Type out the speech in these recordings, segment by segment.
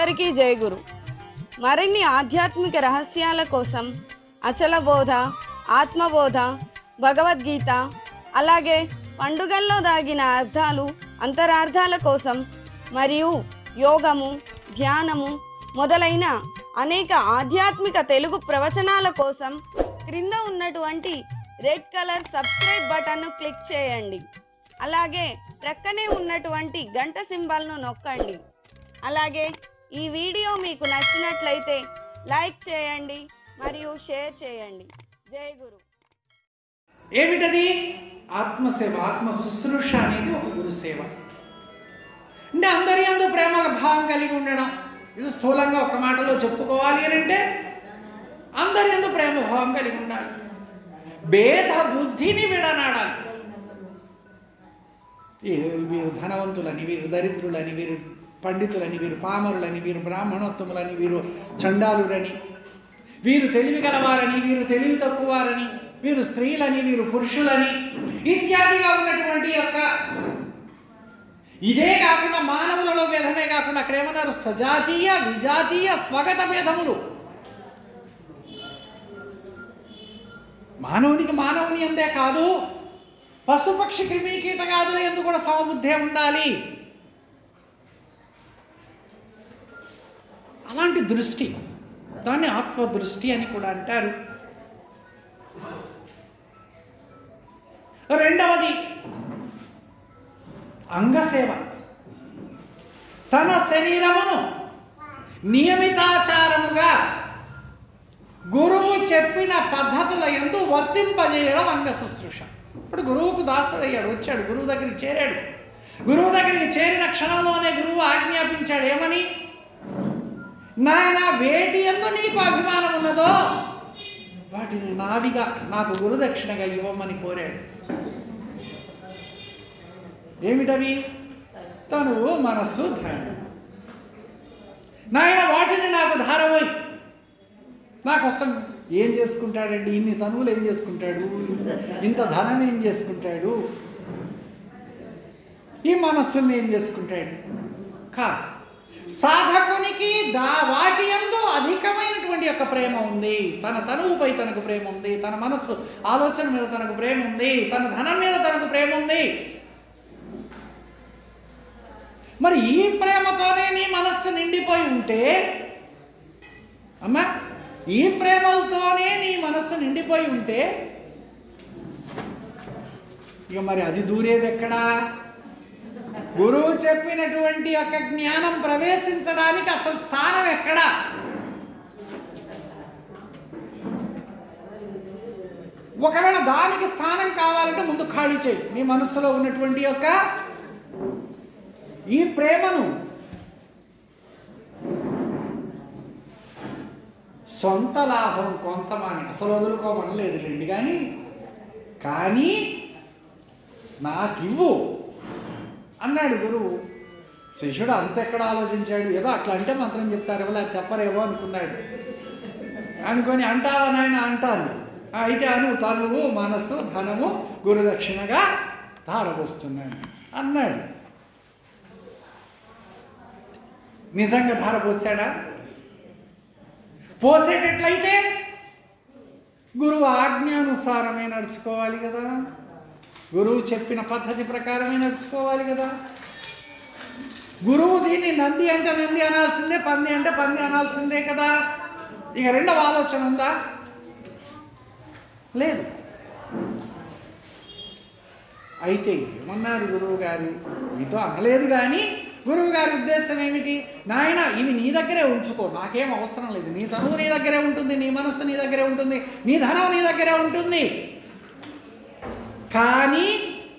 అందరికీ జయగురు మరిన్ని ఆధ్యాత్మిక రహస్యాల కోసం అచల బోధ ఆత్మబోధ భగవద్గీత అలాగే పండుగల్లో దాగిన అర్థాలు అంతరార్థాల కోసం మరియు యోగము ధ్యానము మొదలైన అనేక ఆధ్యాత్మిక తెలుగు ప్రవచనాల కోసం క్రింద ఉన్నటువంటి రెడ్ కలర్ సబ్స్క్రైబ్ బటన్ను క్లిక్ చేయండి అలాగే ప్రక్కనే ఉన్నటువంటి గంట సింబల్ను నొక్కండి అలాగే ఈ వీడియో మీకు నచ్చినట్లయితే లైక్ చేయండి మరియు షేర్ చేయండి జై గురు ఏమిటది ఆత్మసేవ ఆత్మ శుశ్రూష అనేది ఒక గురు సేవ అంటే అందరి అందు ప్రేమ భావం కలిగి ఉండడం ఇది స్థూలంగా ఒక మాటలో చెప్పుకోవాలి అని అంటే అందరి అందు ప్రేమ భావం కలిగి ఉండాలి భేద బుద్ధిని విడనాడాలి ఈ- వీరు ధనవంతులని వీరు దరిద్రులని వీరు పండితులని వీరు పామరులని వీరు బ్రాహ్మణోత్తములని వీరు చండాలురని వీరు తెలివి గలవారని వీరు తెలివి తక్కువారని వీరు స్త్రీలని వీరు పురుషులని ఇత్యాదిగా ఉన్నటువంటి యొక్క ఇదే కాకుండా మానవులలో భేదమే కాకుండా అక్కడ ఏమన్నారు సజాతీయ విజాతీయ స్వగత భేదములు మానవునికి మానవుని అందే కాదు పశుపక్షి క్రిమి కీటకాదుల ఎందు కూడా సమబుద్ధే ఉండాలి అలాంటి దృష్టి దాన్ని ఆత్మదృష్టి అని కూడా అంటారు రెండవది అంగసేవ తన శరీరమును నియమితాచారముగా గురువు చెప్పిన పద్ధతుల ఎందు వర్తింపజేయడం అంగ శుశ్రూష ఇప్పుడు గురువుకు దాసుడయ్యాడు వచ్చాడు గురువు దగ్గరికి చేరాడు గురువు దగ్గరికి చేరిన క్షణంలోనే గురువు ఆజ్ఞాపించాడు ఏమని నాయన వేటి ఎందు నీకు అభిమానం ఉన్నదో వాటిని నావిగా నాకు గురుదక్షిణగా ఇవ్వమని కోరాడు ఏమిటవి తనువు మనస్సు ధ్యానం నాయన వాటిని నాకు ధారపోయి నా కోసం ఏం చేసుకుంటాడండి ఇన్ని తనువులు ఏం చేసుకుంటాడు ఇంత ధనం ఏం చేసుకుంటాడు ఈ మనస్సుని ఏం చేసుకుంటాడు కాదు సాధకునికి దా వాటి ఎందు అధికమైనటువంటి యొక్క ప్రేమ ఉంది తన తనువుపై తనకు ప్రేమ ఉంది తన మనస్సు ఆలోచన మీద తనకు ప్రేమ ఉంది తన ధనం మీద తనకు ప్రేమ ఉంది మరి ఈ ప్రేమతోనే నీ మనస్సు నిండిపోయి ఉంటే అమ్మా ఈ ప్రేమలతోనే నీ మనస్సు నిండిపోయి ఉంటే ఇక మరి అది దూరేది ఎక్కడా గురువు చెప్పినటువంటి యొక్క జ్ఞానం ప్రవేశించడానికి అసలు స్థానం ఎక్కడా ఒకవేళ దానికి స్థానం కావాలంటే ముందు ఖాళీ చేయి నీ మనస్సులో ఉన్నటువంటి యొక్క ఈ ప్రేమను సొంత లాభం కొంతమాని అసలు వదులుకోమనలేదులేండి కానీ కానీ నాకివ్వు అన్నాడు గురువు శిష్యుడు అంతెక్కడ ఆలోచించాడు ఏదో అట్లా అంటే మంత్రం చెప్తారు ఎవరు చెప్పరేమో అనుకున్నాడు అనుకొని అంటావా నాయన అంటాను "ఆ, అయితే అను తనువు మనస్సు ధనము గురుదక్షిణగా ధారపోస్తున్నాను అన్నాడు నిజంగా ధార పోసాడా పోసేటట్లయితే గురువు ఆజ్ఞానుసారమే నడుచుకోవాలి కదా గురువు చెప్పిన పద్ధతి ప్రకారమే నడుచుకోవాలి కదా గురువు దీన్ని నంది అంటే నంది అనాల్సిందే పంది అంటే పంది అనాల్సిందే కదా ఇక రెండవ ఆలోచన ఉందా లేదు అయితే ఏమన్నారు గురువు గారు మీతో అనలేదు కానీ గురువు గారి ఉద్దేశం ఏమిటి నాయన ఇవి నీ దగ్గరే ఉంచుకో నాకేం అవసరం లేదు నీ తనువు నీ దగ్గరే ఉంటుంది నీ మనస్సు నీ దగ్గరే ఉంటుంది నీ ధనం నీ దగ్గరే ఉంటుంది కానీ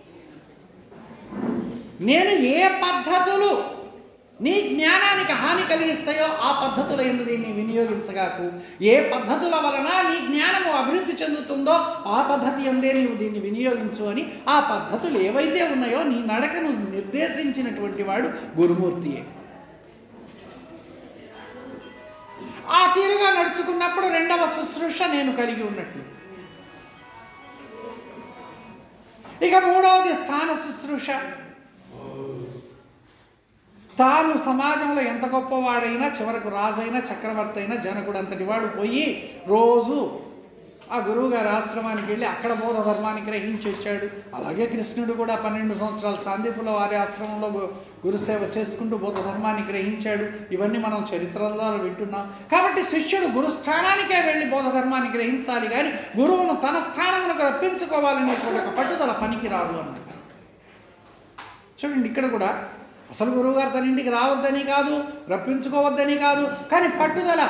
నేను ఏ పద్ధతులు నీ జ్ఞానానికి హాని కలిగిస్తాయో ఆ పద్ధతుల ఎందు దీన్ని వినియోగించగాకు ఏ పద్ధతుల వలన నీ జ్ఞానము అభివృద్ధి చెందుతుందో ఆ పద్ధతి ఎందే నీవు దీన్ని వినియోగించు అని ఆ పద్ధతులు ఏవైతే ఉన్నాయో నీ నడకను నిర్దేశించినటువంటి వాడు గురుమూర్తియే ఆ తీరుగా నడుచుకున్నప్పుడు రెండవ శుశ్రూష నేను కలిగి ఉన్నట్లు ఇక మూడవది స్థాన శుశ్రూష తాను సమాజంలో ఎంత గొప్పవాడైనా చివరకు రాజైనా చక్రవర్తి అయినా జనకుడు అంతటి వాడు పోయి రోజు ఆ గురువు గారి ఆశ్రమానికి వెళ్ళి అక్కడ బోధ ధర్మాన్ని గ్రహించి వచ్చాడు అలాగే కృష్ణుడు కూడా పన్నెండు సంవత్సరాలు సాందీపుల వారి ఆశ్రమంలో గు- గురుసేవ చేసుకుంటూ బోధ ధర్మాన్ని గ్రహించాడు ఇవన్నీ మనం చరిత్రలో వింటున్నాం కాబట్టి శిష్యుడు గురుస్థానానికే వెళ్ళి బోధ ధర్మాన్ని గ్రహించాలి కానీ గురువును తన స్థానమునకు రప్పించుకోవాలనేటువంటి ఒక పట్టుదల పనికి రాదు అన్నాడు చూడండి ఇక్కడ కూడా అసలు గురువుగారు తన ఇంటికి రావద్దని కాదు రప్పించుకోవద్దని కాదు కానీ పట్టుదల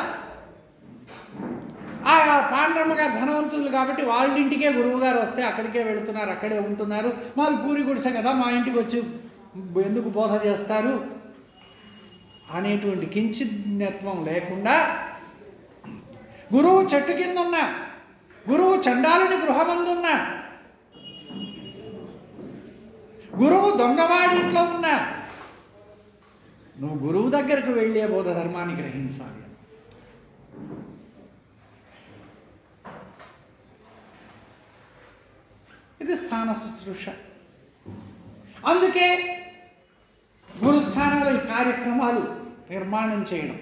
ఆ పాండ్రమ్మ గారు ధనవంతులు కాబట్టి వాళ్ళ ఇంటికే గురువు గారు వస్తే అక్కడికే వెళుతున్నారు అక్కడే ఉంటున్నారు వాళ్ళు పూరి గుడిసె కదా మా ఇంటికి వచ్చి ఎందుకు బోధ చేస్తారు అనేటువంటి కించిత్వం లేకుండా గురువు చెట్టు కింద ఉన్నా గురువు చండాలుని గృహమందున్నా గురువు దొంగవాడి ఇంట్లో ఉన్నా నువ్వు గురువు దగ్గరకు వెళ్ళే బోధ ధర్మాన్ని గ్రహించాలి ఇది స్థాన శుశ్రూష అందుకే గురుస్థానంలో ఈ కార్యక్రమాలు నిర్మాణం చేయడం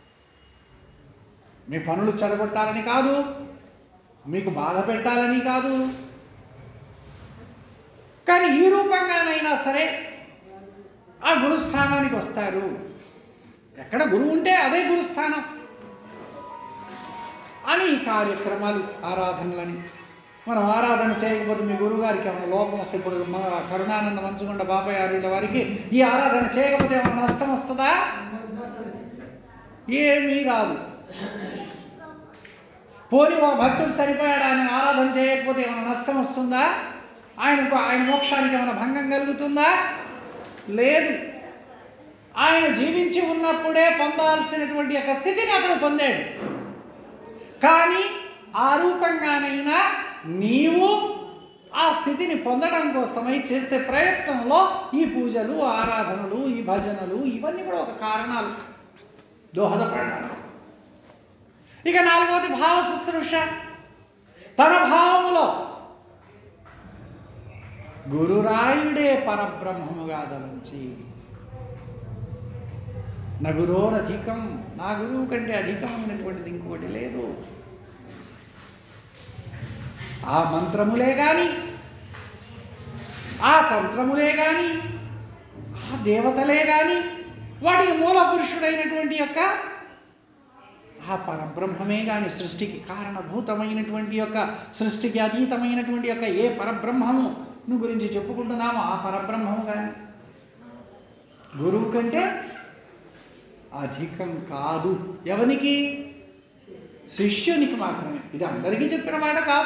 మీ పనులు చెడగొట్టాలని కాదు మీకు బాధ పెట్టాలని కాదు కానీ ఈ రూపంగానైనా సరే ఆ గురుస్థానానికి వస్తారు ఎక్కడ గురువు ఉంటే అదే గురుస్థానం అని ఈ కార్యక్రమాలు ఆరాధనలని మనం ఆరాధన చేయకపోతే మీ గురువుగారికి ఏమైనా లోపం వస్తే ఇప్పుడు మా కరుణానంద మంచుకొండ బాబాయ్ ఆరుల వారికి ఈ ఆరాధన చేయకపోతే ఏమైనా నష్టం వస్తుందా ఏమీ రాదు పోని ఓ భక్తుడు చనిపోయాడు ఆయన ఆరాధన చేయకపోతే ఏమైనా నష్టం వస్తుందా ఆయనకు ఆయన మోక్షానికి ఏమైనా భంగం కలుగుతుందా లేదు ఆయన జీవించి ఉన్నప్పుడే పొందాల్సినటువంటి యొక్క స్థితిని అతడు పొందాడు కానీ ఆ రూపంగానైనా నీవు ఆ స్థితిని పొందడం కోసమై చేసే ప్రయత్నంలో ఈ పూజలు ఆరాధనలు ఈ భజనలు ఇవన్నీ కూడా ఒక కారణాలు దోహదపడడం ఇక నాలుగవది భావ శుశ్రూష తన భావములో గురురాయుడే పరబ్రహ్మముగా దలంచి నా గురోరధికం నా గురువు కంటే అధికమైనటువంటిది ఇంకొకటి లేదు ఆ మంత్రములే కానీ ఆ తంత్రములే కానీ ఆ దేవతలే కానీ వాటికి మూల పురుషుడైనటువంటి యొక్క ఆ పరబ్రహ్మమే కానీ సృష్టికి కారణభూతమైనటువంటి యొక్క సృష్టికి అతీతమైనటువంటి యొక్క ఏ పరబ్రహ్మము ను గురించి చెప్పుకుంటున్నామో ఆ పరబ్రహ్మము కానీ గురువు కంటే అధికం కాదు ఎవనికి శిష్యునికి మాత్రమే ఇది అందరికీ చెప్పిన మాట కాదు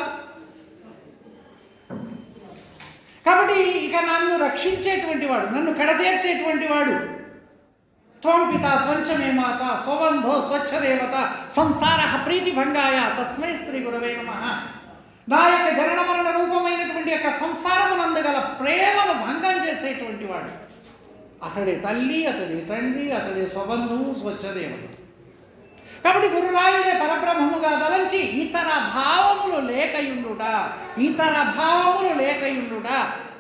కాబట్టి ఇక నన్ను రక్షించేటువంటి వాడు నన్ను కడతీర్చేటువంటి వాడు త్వం పిత త్వంచ మే మాత స్వబంధో స్వచ్ఛ దేవత సంసార ప్రీతిభంగాయ తస్మై శ్రీ గురవే నమ నా యొక్క జనన మరణ రూపమైనటువంటి యొక్క సంసారమునందుగల ప్రేమను భంగం చేసేటువంటి వాడు అతడి తల్లి అతడి తండ్రి అతడి స్వబంధువు స్వచ్ఛ దేవత కాబట్టి గురురాయుడే పరబ్రహ్మముగా దలంచి ఇతర భావములు లేకయుండుట ఇతర భావములు లేకయుండుట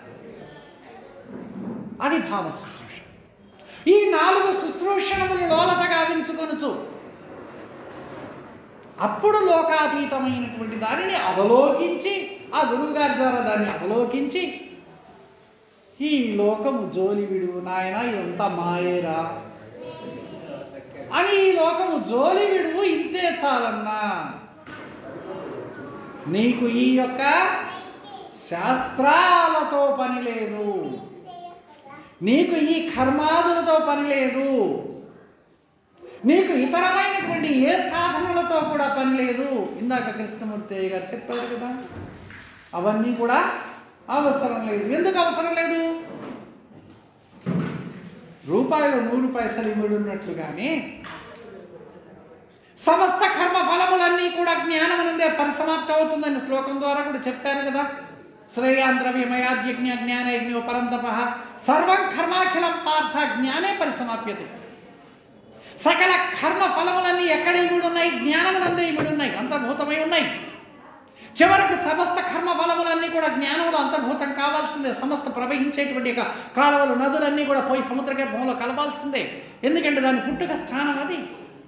అది భావ శుశ్రూష ఈ నాలుగు శుశ్రూషణములు లోలత గావించుకొనుచు అప్పుడు లోకాతీతమైనటువంటి దానిని అవలోకించి ఆ గురువుగారి ద్వారా దాన్ని అవలోకించి ఈ లోకము జోలి విడువు నాయన ఇదంతా మాయేరా అని ఈ లోకము జోలి విడువు ఇంతే చాలన్నా నీకు ఈ యొక్క శాస్త్రాలతో పని లేదు నీకు ఈ కర్మాదులతో పని లేదు నీకు ఇతరమైనటువంటి ఏ సాధనలతో కూడా పని లేదు ఇందాక కృష్ణమూర్తి గారు చెప్పారు కదా అవన్నీ కూడా అవసరం లేదు ఎందుకు అవసరం లేదు రూపాయలు నూరు పైసలు ఇమిడున్నట్లుగానే సమస్త కర్మ ఫలములన్నీ కూడా జ్ఞానమునందే పరిసమాప్తి అవుతుందని శ్లోకం ద్వారా కూడా చెప్పారు కదా శ్రేయాన్ ద్రవ్యమయాద్యజ్ఞ జ్ఞానయజ్ఞో పరంతప సర్వం కర్మాఖిలం పార్థ జ్ఞానే పరిసమాప్యతే సకల కర్మ ఫలములన్నీ ఎక్కడ ఇమిడున్నాయి జ్ఞానమునందే ఇమిడున్నాయి అంతర్భూతమై ఉన్నాయి చివరకు సమస్త కర్మ ఫలములన్నీ కూడా జ్ఞానంలో అంతర్భూతం కావాల్సిందే సమస్త ప్రవహించేటువంటి యొక్క కాలువలు నదులన్నీ కూడా పోయి సముద్ర గర్భంలో కలపాల్సిందే ఎందుకంటే దాని పుట్టుక స్థానం అది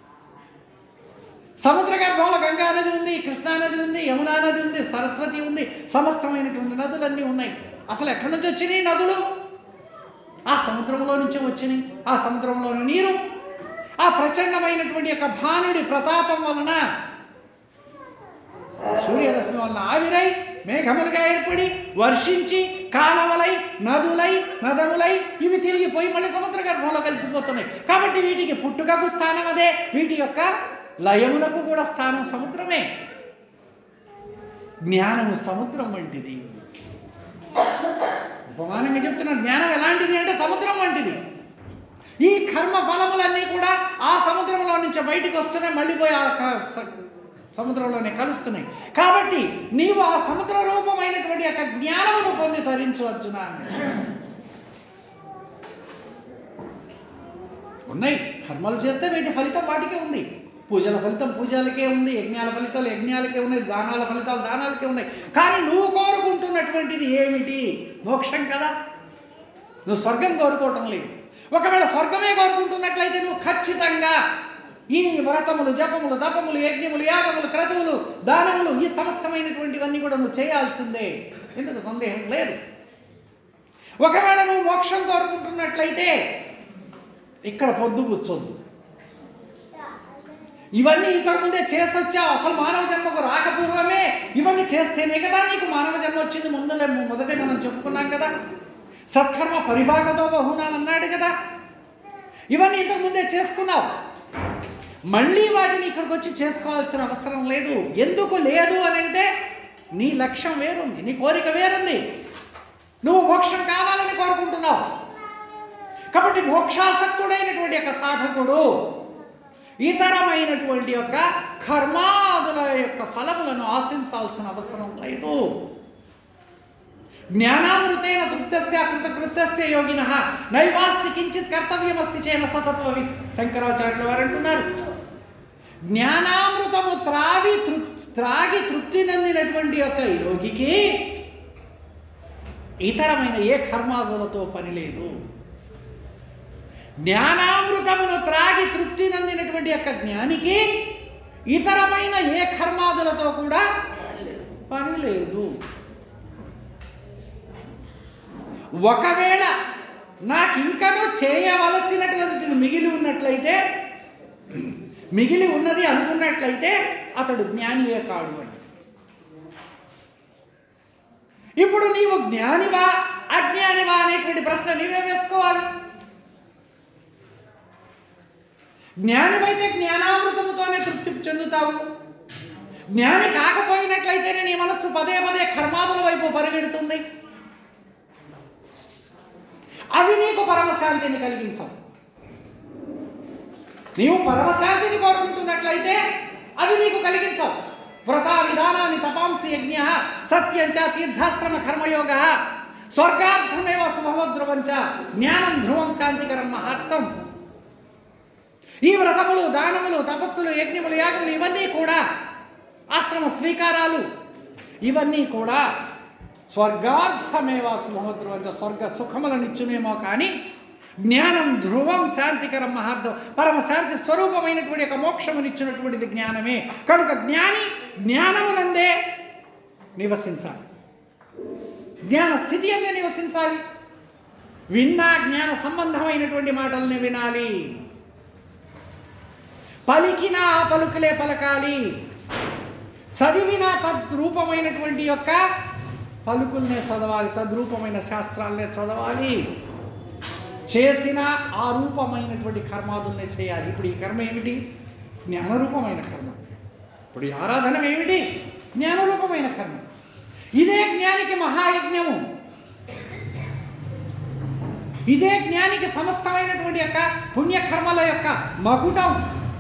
సముద్ర గర్భంలో గంగా నది ఉంది కృష్ణా నది ఉంది యమునా నది ఉంది సరస్వతి ఉంది సమస్తమైనటువంటి నదులన్నీ ఉన్నాయి అసలు ఎక్కడి నుంచి వచ్చినాయి నదులు ఆ సముద్రంలో నుంచి వచ్చినాయి ఆ సముద్రంలోని నీరు ఆ ప్రచండమైనటువంటి యొక్క భానుడి ప్రతాపం వలన సూర్యరశ్మి వలన ఆవిరై మేఘములుగా ఏర్పడి వర్షించి కాలవలై నదులై నదములై ఇవి తిరిగిపోయి మళ్ళీ సముద్ర గర్భంలో కలిసిపోతున్నాయి కాబట్టి వీటికి పుట్టుకకు స్థానం అదే వీటి యొక్క లయమునకు కూడా స్థానం సముద్రమే జ్ఞానము సముద్రం వంటిది ఉపమానంగా చెప్తున్న జ్ఞానం ఎలాంటిది అంటే సముద్రం వంటిది ఈ కర్మ ఫలములన్నీ కూడా ఆ సముద్రంలో నుంచి బయటికి వస్తున్నాయి మళ్ళీ పోయి ఆ క- స- సముద్రంలోనే కలుస్తున్నాయి కాబట్టి నీవు ఆ సముద్ర రూపమైనటువంటి యొక్క జ్ఞానమును పొంది తరించు అర్జున అన్నాడు. ఉన్నాయి కర్మలు చేస్తే వీటి ఫలితం వాటికే ఉంది పూజల ఫలితం పూజలకే ఉంది యజ్ఞాల ఫలితాలు యజ్ఞాలకే ఉన్నాయి దానాల ఫలితాలు దానాలకే ఉన్నాయి కానీ నువ్వు కోరుకుంటున్నటువంటిది ఏమిటి మోక్షం కదా నువ్వు స్వర్గం కోరుకోవటం లేదు ఒకవేళ స్వర్గమే కోరుకుంటున్నట్లయితే నువ్వు ఖచ్చితంగా ఈ వ్రతములు జపములు దపములు యజ్ఞములు యాగములు క్రతువులు దానములు ఈ సమస్తమైనటువంటివన్నీ కూడా నువ్వు చేయాల్సిందే ఎందుకు సందేహం లేదు ఒకవేళ నువ్వు మోక్షం కోరుకుంటున్నట్లయితే ఇక్కడ పొద్దు పుచ్చొద్దు ఇవన్నీ ఇంతకుముందే చేసొచ్చావు అసలు మానవ జన్మకు రాకపూర్వమే ఇవన్నీ చేస్తేనే కదా నీకు మానవ జన్మ వచ్చింది ముందులే మొదటే మనం చెప్పుకున్నాం కదా సత్కర్మ పరిభాగతో బహునాం అన్నాడు కదా ఇవన్నీ ఇంతకుముందే చేసుకున్నావు మళ్ళీ వాటిని ఇక్కడికి వచ్చి చేసుకోవాల్సిన అవసరం లేదు ఎందుకు లేదు అని అంటే నీ లక్ష్యం వేరుంది నీ కోరిక వేరుంది నువ్వు మోక్షం కావాలని కోరుకుంటున్నావు కాబట్టి మోక్షాసక్తుడైనటువంటి యొక్క సాధకుడు ఇతరమైనటువంటి యొక్క కర్మాదుల యొక్క ఫలములను ఆశించాల్సిన అవసరం లేదు జ్ఞానామృతేన తృప్తస్య కృతకృత్యస్య యోగిన నైవాస్తి కించిత్ కర్తవ్యమస్తి చేన సతత్వవిత్ శంకరాచార్యుల వారు అంటున్నారు జ్ఞానామృతము త్రావి తృ త్రాగి తృప్తి నందినటువంటి యొక్క యోగికి ఇతరమైన ఏ కర్మాదులతో పని లేదు జ్ఞానామృతమును త్రాగి తృప్తి నందినటువంటి యొక్క జ్ఞానికి ఇతరమైన ఏ కర్మాదులతో కూడా పని లేదు ఒకవేళ నాకు ఇంకనూ చేయవలసినటువంటిది మిగిలి ఉన్నట్లయితే మిగిలి ఉన్నది అనుకున్నట్లయితే అతడు జ్ఞానియే కాడు అని ఇప్పుడు నీవు జ్ఞానివా అజ్ఞానివా అనేటువంటి ప్రశ్న నీవే వేసుకోవాలి జ్ఞానివైతే జ్ఞానామృతముతోనే తృప్తి చెందుతావు జ్ఞాని కాకపోయినట్లయితేనే నీ మనస్సు పదే పదే కర్మాదుల వైపు పరిగెడుతుంది అవి నీకు పరమశాంతిని కలిగించవు నీవు పరమశాంతిని కోరుకుంటున్నట్లయితే అవి నీకు కలిగించవు వ్రత విధానాన్ని తపాంసి యజ్ఞ సత్యంచ తీర్థాశ్రమ కర్మయోగ స్వర్గార్థమేవ శుభవద్రువంచ జ్ఞానం ధ్రువం శాంతికరం మహార్థం ఈ వ్రతములు దానములు తపస్సులు యజ్ఞములు యాగములు ఇవన్నీ కూడా ఆశ్రమ స్వీకారాలు ఇవన్నీ కూడా స్వర్గార్థమేవా శుభమద్రువంచ స్వర్గ సుఖములనిచ్చునేమో కానీ జ్ఞానం ధ్రువం శాంతికరం మహార్థం పరమ శాంతి స్వరూపమైనటువంటి ఒక మోక్షమునిచ్చినటువంటిది జ్ఞానమే కనుక జ్ఞాని జ్ఞానమునందే నివసించాలి జ్ఞాన స్థితి అందే నివసించాలి విన్నా జ్ఞాన సంబంధమైనటువంటి మాటల్ని వినాలి పలికినా ఆ పలుకులే పలకాలి చదివిన తద్రూపమైనటువంటి యొక్క పలుకుల్నే చదవాలి తద్రూపమైన శాస్త్రాలనే చదవాలి చేసిన ఆ రూపమైనటువంటి కర్మాదుల్నే చేయాలి ఇప్పుడు ఈ కర్మ ఏమిటి జ్ఞానరూపమైన కర్మ ఇప్పుడు ఈ ఆరాధన ఏమిటి జ్ఞానరూపమైన కర్మ ఇదే జ్ఞానికి మహాయజ్ఞము ఇదే జ్ఞానికి సమస్తమైనటువంటి యొక్క పుణ్యకర్మల యొక్క మకుటం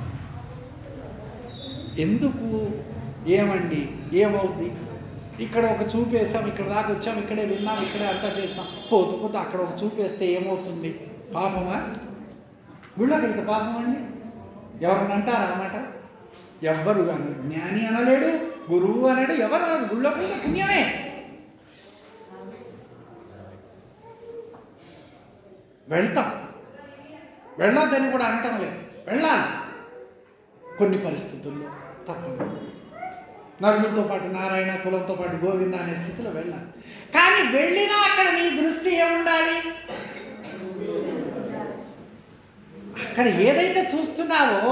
ఎందుకు ఏమండి ఏమవుద్ది ఇక్కడ ఒక చూపేసాం ఇక్కడ దాకా వచ్చాం ఇక్కడే విన్నాం ఇక్కడే అంతా చేస్తాం పోతూ పోతూ అక్కడ ఒక చూపేస్తే ఏమవుతుంది పాపమా గుళ్ళోకి వెళ్తే పాపం అండి ఎవరన్నా అంటారా అన్నమాట ఎవ్వరు కానీ జ్ఞాని అనలేడు గురువు అనేది ఎవరు అన్నారు? గుళ్ళో పోయిన పుణ్యమే వెళ్తాం వెళ్ళొద్దని కూడా అనటం లేదు వెళ్ళాలి కొన్ని పరిస్థితుల్లో తప్పదు నలుగురితో పాటు నారాయణ కులంతో పాటు గోవింద అనే స్థితిలో వెళ్ళాలి కానీ వెళ్ళినా అక్కడ నీ దృష్టి ఏముండాలి అక్కడ ఏదైతే చూస్తున్నావో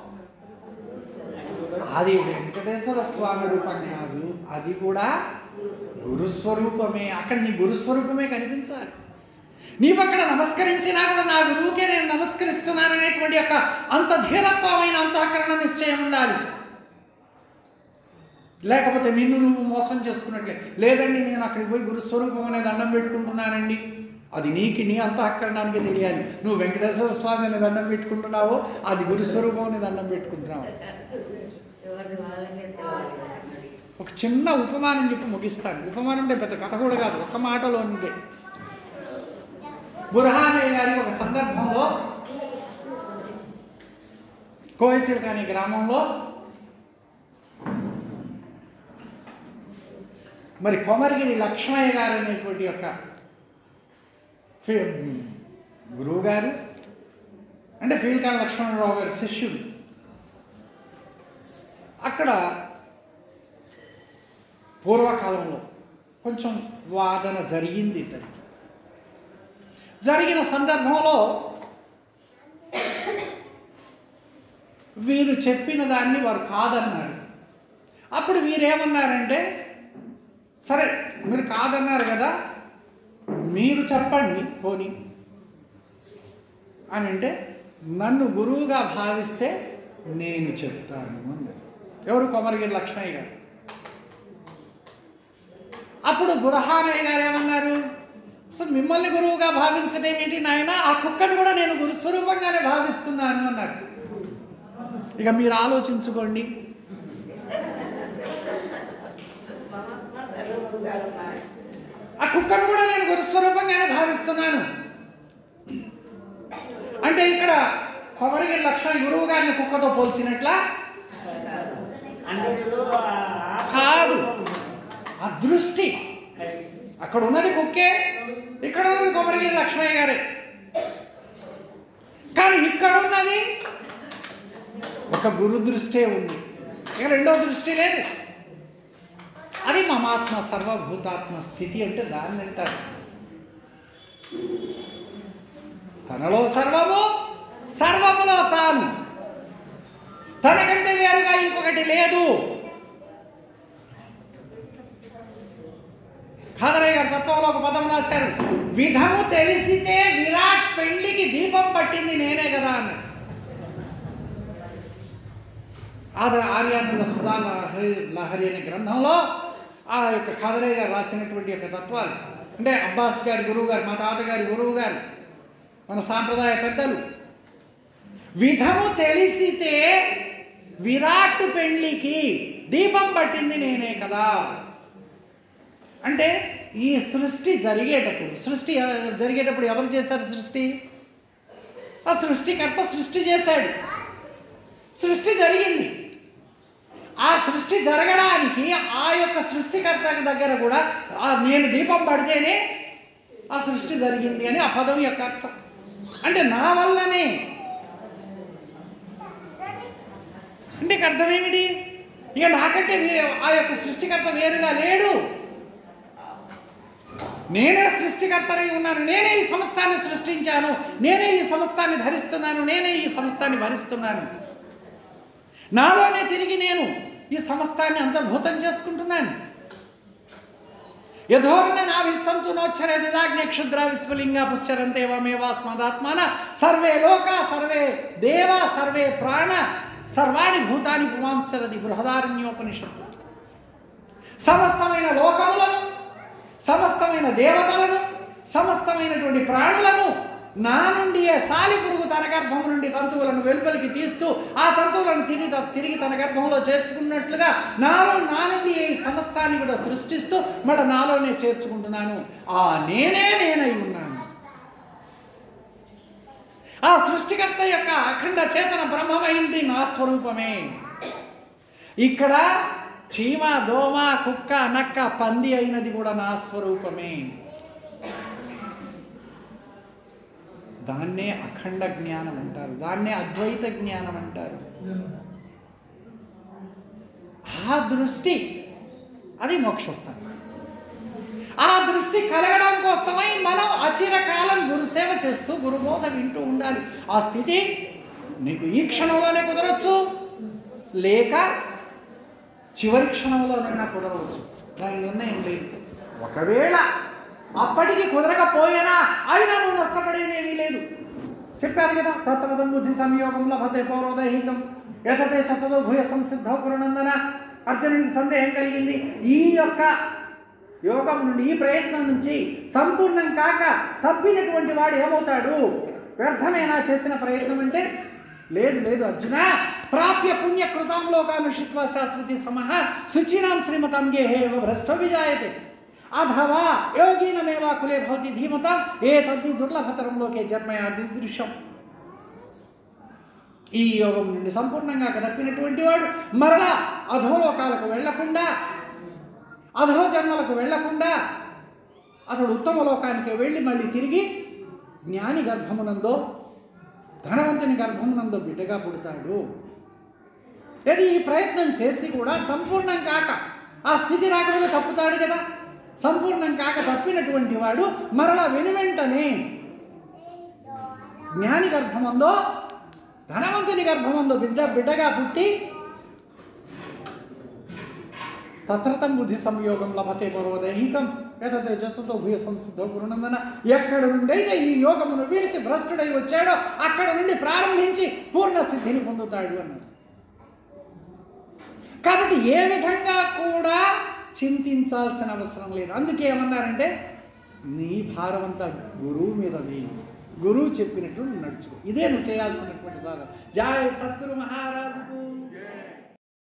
అది వెంకటేశ్వర స్వామి రూపం కాదు అది కూడా గురుస్వరూపమే అక్కడ నీ గురుస్వరూపమే కనిపించాలి నీవు అక్కడ నమస్కరించినా కూడా నా గురువుకే నేను నమస్కరిస్తున్నాననేటువంటి యొక్క అంత ధీరత్వమైన అంతఃకరణ నిశ్చయం ఉండాలి లేకపోతే నిన్ను నువ్వు మోసం చేసుకున్నట్లే లేదండి నేను అక్కడికి పోయి గురుస్వరూపం అనే దండం పెట్టుకుంటున్నానండి అది నీకు నీ అంతఃకరణానికి తెలియాలి నువ్వు వెంకటేశ్వర స్వామి అనే దండం పెట్టుకుంటున్నావో అది గురుస్వరూపం అనే దండం పెట్టుకుంటున్నావు ఎవరిది వాళ్ళకే తెలియాలి ఒక చిన్న ఉపమానం చెప్పి ముగిస్తాను ఉపమానం అంటే పెద్ద కథ కూడా కాదు ఒక్క మాటలోనిదే బురహానయ్య గారికి ఒక సందర్భంలో కోయచిల్క అనే గ్రామంలో మరి కొమరిగిరి లక్ష్మయ్య గారు అనేటువంటి యొక్క ఫీ- గురువు గారు అంటే ఫీల్కాన్ లక్ష్మణరావు గారి శిష్యుడు అక్కడ పూర్వకాలంలో కొంచెం వాదన జరిగింది ఇద్దరికి జరిగిన సందర్భంలో వీరు చెప్పిన దాన్ని వారు కాదన్నారు అప్పుడు వీరేమన్నారంటే సరే మీరు కాదన్నారు కదా మీరు చెప్పండి పోని అని అంటే నన్ను గురువుగా భావిస్తే నేను చెప్తాను అన్నారు ఎవరు కొమరగిరి లక్ష్మయ్య గారు అప్పుడు బురహానయ్య గారు ఏమన్నారు అసలు మిమ్మల్ని గురువుగా భావించడం ఏంటి నాయన ఆ కుక్కను కూడా నేను గురుస్వరూపంగానే భావిస్తున్నాను అన్నారు ఇక మీరు ఆలోచించుకోండి ఆ కుక్కను కూడా నేను గురుస్వరూపంగానే భావిస్తున్నాను అంటే ఇక్కడ కొమరగిరి లక్ష్మణ్ గురువు గారిని కుక్కతో పోల్చినట్లా అంటే ఇప్పుడు ఆ- కాదు ఆ దృష్టి అక్కడ ఉన్నది కుక్కే ఇక్కడ ఉన్నది కొమరగిరి లక్ష్మయ్య గారే కానీ ఇక్కడ ఉన్నది ఒక గురు దృష్టే ఉంది ఇక రెండో దృష్టి లేదు అది మమాత్మ సర్వభూతాత్మ స్థితి అంటే దాన్ని అంటారు తనలో సర్వము సర్వములో తాను తనకంటే వేరుగా ఇంకొకటి లేదు ఖాదరయ్య గారు తత్వంలో ఒక పదం రాశారు విధము తెలిసితే విరాట్ పెళ్లికి దీపం పట్టింది నేనే కదా అన్నాడు ఆద ఆర్యానంద సుధా లహరి లహరి అనే గ్రంథంలో ఆ యొక్క ఖాదరయ్య గారు రాసినటువంటి యొక్క తత్వాలు అంటే అబ్బాస్ గారి గురువు గారు మా తాతగారి గురువు గారు మన సాంప్రదాయ పెద్దలు విధము తెలిసితే విరాట్ పెళ్లికి దీపం పట్టింది నేనే కదా అంటే ఈ సృష్టి జరిగేటప్పుడు సృష్టి ఎవ- జరిగేటప్పుడు ఎవరు చేశారు సృష్టి ఆ సృష్టికర్త సృష్టి చేశాడు సృష్టి జరిగింది ఆ సృష్టి జరగడానికి ఆ యొక్క సృష్టికర్త దగ్గర కూడా ఆ నేను దీపం పడితేనే ఆ సృష్టి జరిగింది అని ఆ పదం యొక్క అర్థం అంటే నా వల్లనే అంటే ఇక అర్థం ఏమిటి ఇక నాకంటే వే- ఆ యొక్క సృష్టికర్త వేరుగా లేడు నేనే సృష్టికర్తనై ఉన్నాను నేనే ఈ సంస్థాన్ని సృష్టించాను నేనే ఈ సంస్థాన్ని ధరిస్తున్నాను నేనే ఈ సంస్థాన్ని భరిస్తున్నాను నాలోనే తిరిగి నేను ఈ సంస్థాన్ని అంతర్భూతం చేసుకుంటున్నాను యథోర్ణ నాభిస్తంతు నోచ్చరే దిదాగ్ని క్షుద్ర విశ్వలింగ పుశ్చరంతేవమేవాస్మదాత్మాన సర్వే లోక సర్వే దేవ సర్వే ప్రాణ సర్వాణి భూతాని పుమాంసరది బృహదారణ్యోపనిషత్తు సమస్తమైన లోకములను సమస్తమైన దేవతలను సమస్తమైనటువంటి ప్రాణులను నా నుండి సాలి పురుగు తన గర్భం నుండి తంతువులను వెలుపలికి తీస్తూ ఆ తంతువులను తిరిగి తిరిగి తన గర్భంలో చేర్చుకున్నట్లుగా నాలో నా నుండి ఈ సమస్తాన్ని కూడా సృష్టిస్తూ మళ్ళీ నాలోనే చేర్చుకుంటున్నాను ఆ నేనే నేనై ఉన్నాను ఆ సృష్టికర్త యొక్క అఖండ చేతన బ్రహ్మమైంది నా స్వరూపమే ఇక్కడ చీమ దోమ కుక్క నక్క పంది అయినది కూడా నా స్వరూపమే దాన్నే అఖండ జ్ఞానం అంటారు దాన్నే అద్వైత జ్ఞానం అంటారు ఆ దృష్టి అది మోక్షస్థానం ఆ దృష్టి కలగడం కోసమై మనం అచిరకాలం గురుసేవ చేస్తూ గురుబోధ వింటూ ఉండాలి ఆ స్థితి నీకు ఈ క్షణంలోనే కుదరవచ్చు లేక చివరి క్షణంలోనైనా కుదరవచ్చు దాని నిర్ణయం లేదు ఒకవేళ అప్పటికి కుదరకపోయినా అయినా నువ్వు నష్టపడేదేమీ లేదు చెప్పారు కదా తత్వదం బుద్ధి సంయోగం లభతే పౌరోదహికం ఎతతే చతదో భూయ సంసిద్ధ కురునందన అర్జునుడికి సందేహం కలిగింది ఈ యొక్క యోగం నుండి ఈ ప్రయత్నం నుంచి సంపూర్ణం కాక తప్పినటువంటి వాడు ఏమవుతాడు వ్యర్థమేనా చేసిన ప్రయత్నం అంటే లేదు లేదు అర్జున ప్రాప్య పుణ్యకృతాం లోకానుషిత్వ శాశ్వతి సమః శుచీనాం శ్రీమతాం గేహేవ భ్రష్టో విజాయతే అథవా యోగీనమేవా కులే భవతి ధీమతాం ఏ తద్ది దుర్లభతరం లోకే జన్మయా దృశ్యం ఈ యోగం నుండి సంపూర్ణంగా తప్పినటువంటి వాడు మరలా అధోలోకాలకు వెళ్లకుండా అధో జన్మలకు వెళ్లకుండా అతడు ఉత్తమ లోకానికి వెళ్ళి మళ్ళీ తిరిగి జ్ఞాని గర్భమునందో ధనవంతుని గర్భమునందో బిడ్డగా పుడతాడు ఇది ఈ ప్రయత్నం చేసి కూడా సంపూర్ణం కాక ఆ స్థితి రాకపోతే తప్పుతాడు కదా సంపూర్ణం కాక తప్పినటువంటి వాడు మరలా వెనువెంటనే జ్ఞాని గర్భమందో ధనవంతుని గర్భమందో బిడ్డ బిడ్డగా పుట్టి తత్రతం బుద్ధి సంయోగం లభతే పర్వదైహికం ఏదైతే జతుతో భూయ సంసిద్ధో గురునందన ఎక్కడ నుండైతే ఈ యోగమును విడిచి భ్రష్టుడై వచ్చాడో అక్కడ నుండి ప్రారంభించి పూర్ణ సిద్ధిని పొందుతాడు అన్నాడు కాబట్టి ఏ విధంగా కూడా చింతించాల్సిన అవసరం లేదు అందుకే ఏమన్నారంటే నీ భారం అంతా గురువు మీద వేయి గురువు చెప్పినట్లు నువ్వు నడుచుకో ఇదే నువ్వు చేయాల్సినటువంటి సాధన జాయ్ సద్గురు మహారాజుకు